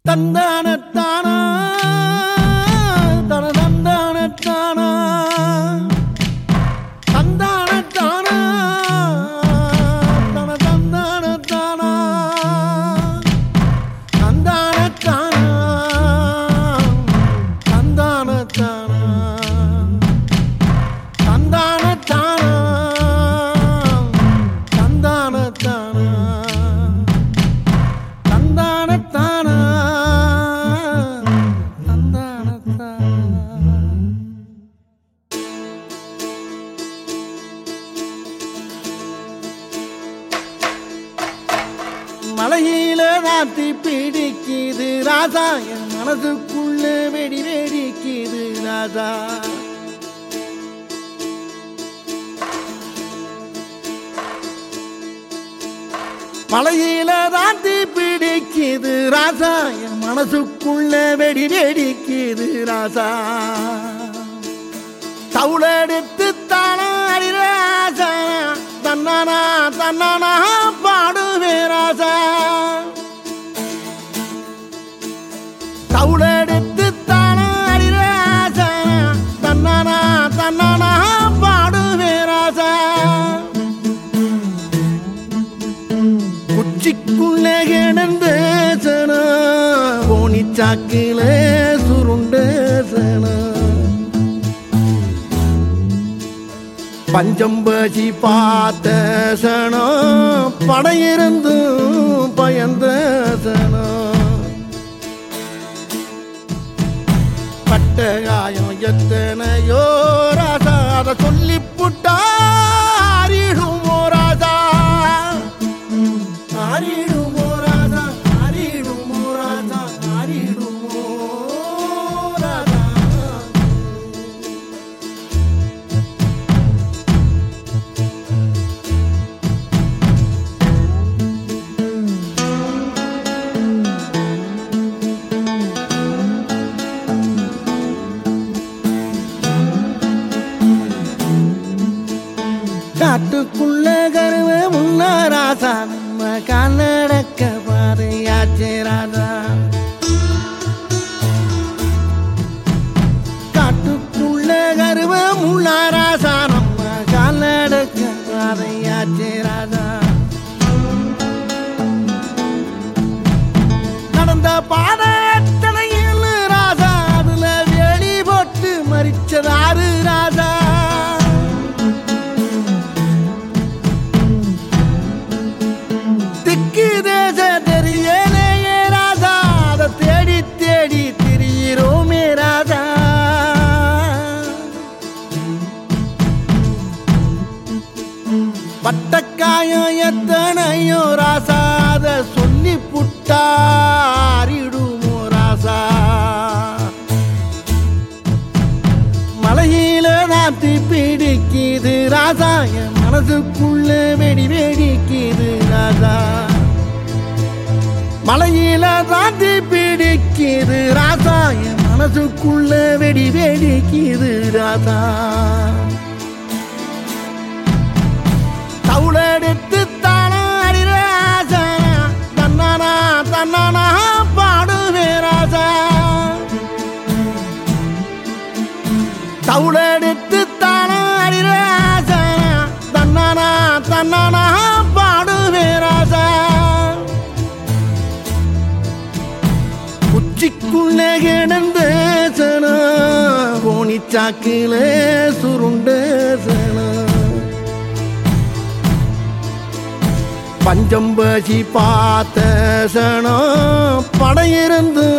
தந்தானத்தானா தன தந்தானத்தானா தந்தானத்தானா தன தந்தானத்தானா தந்தானத்தானா தந்தானத்தானா தந்தானத்தானா தந்தானத்தானா தந்தானத்தானா தந்தானத்தானா மலையில ராத்தி பிடிக்குது ராஜா என் மனதுக்குள்ள வெடி வெடிக்குது ராஜா மலையில ராத்தி பிடிக்குது ராஜா என் மனசுக்குள்ள வெடி வெடிக்குது ராஜா தவுளெடுத்து தானாடி ராஜா தன்னானா தன்னானா பாடுவே ராஜா தவுளெடுத்து தானாடி ராஜா தன்னானா தன்னானா பாடுவே ராஜா குச்சிக்குள்ள கிடந்த சனா போனி சாக்கில சுருண்ட சனா பஞ்சம்பசி பார்த்த சனம் படையிருந்தும் பயந்த சனம் பட்ட காயம் எத்தனையோ ராசா அதை சொல்லி புட்டாரிடுமோ ராசா ஆரிடுமோ ராஜா ஆரிடுமோ ராஜா ஆரிடுமோ ராஜா காட்டுக்குள்ள கருவ முன்ன ராசா நம்ம கண்ணடக்க பாதையாச்சே ராஜா காட்டுக்குள்ள கருவ முன்ன ராசா நம்ம கண்ணடக்க பாதையாச்சே ராஜா நடந்த பாடத்தனையில் ராஜா அதுல வெளி போட்டு மறிச்சதாரு ராஜா திக்கு தேச தெரியலையே ராஜா அதை தேடி தேடி திரியிறோமே ராஜா பட்டக்காயம் எத்தனையோ ராசா அதை சொல்லி புட்டாரிடுமோ ராசா மலையில நாத்தி பிடிக்குது ராஜா என் மனசுக்குள்ள வெடி வெடிக்குது ராஜா மலையில தாண்டி பிடிக்குது ராஜா என் மனசுக்குள்ள வெடி வெடிக்குது ராஜா தவுளெடுத்து தானாடி ராஜா தன்னானா தன்னானா பாடுவே ராஜா தவுளெடுத்து தானாடி ராஜா தன்னானா தன்னானா பாடுவே ராஜா குச்சிக்குள்ள கிடந்த சனா கோணி சாக்கில சுருண்ட சனா பஞ்சம்பசி பார்த்த சனம் படையிருந்து